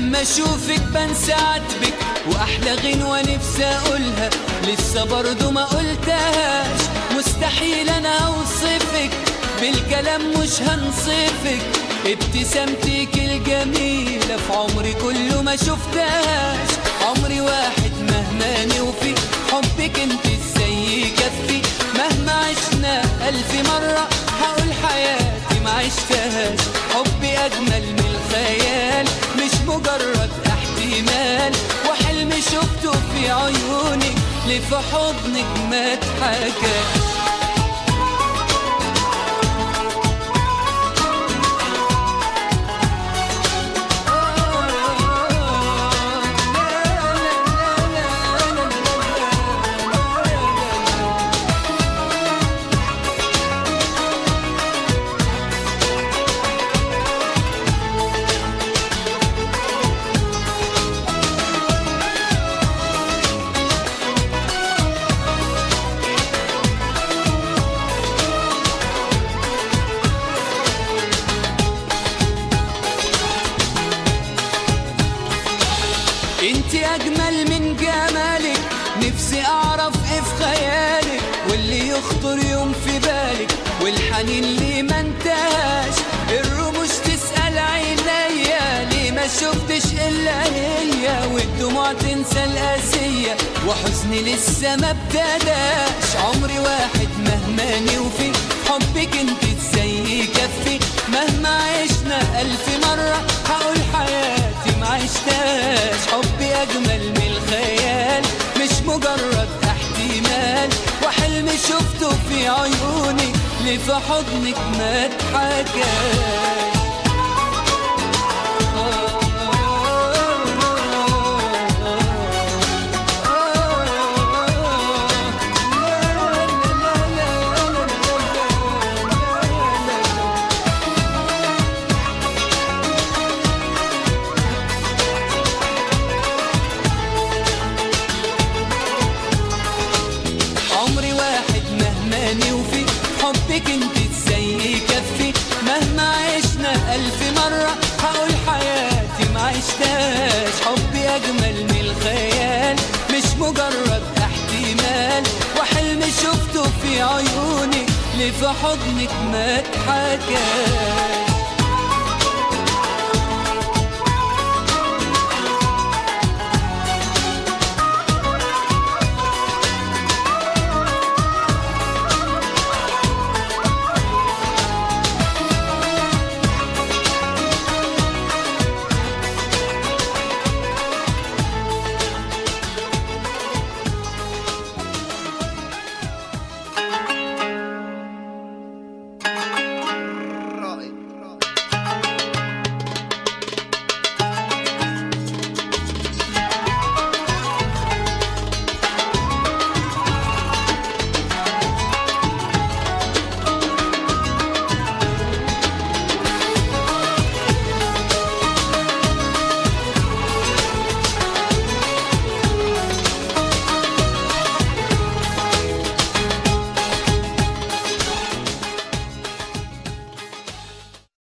لما اشوفك بنسى عاتبك واحلى غنوة نفسي اقولها لسه برضو ما قلتهاش مستحيل انا اوصفك بالكلام مش هنصفك ابتسامتك الجميلة في عمري كله ما شفتهاش عمري واحد مهما نوفي حبك انت ازاي يكفي مهما عشنا ألف مرة هقول حياتي ما عشتهاش حبي أجمل من الخيال مش مجرد احتمال وحلم شفته في عيونك ليه في حضنك ما اتحكاش انت اجمل من جمالك نفسي اعرف ايه في خيالك واللي يخطر يوم في بالك والحنين ليه ما انتهاش الرموش تسأل عينيا ليه ما شفتش الا هي والدموع تنسى القاسية وحزني لسه ما ابتداش عمري واحد مهما نوفي حبك انت ازاي يكفي مهما عشنا الف مرة هقول حياتي ما عشتهاش حبي اجمل من الخيال مش مجرد احتمال وحلم شفته في عيوني ليه في حضنك ما اتحكاش عمري واحد مهما نوفي حبك انت ازاي يكفي مهما عشنا ألف مرة هقول حياتي ما عشتهاش حبي أجمل من الخيال مش مجرد احتمال وحلم شفته في عيونك ليه في حضنك ما اتحكاش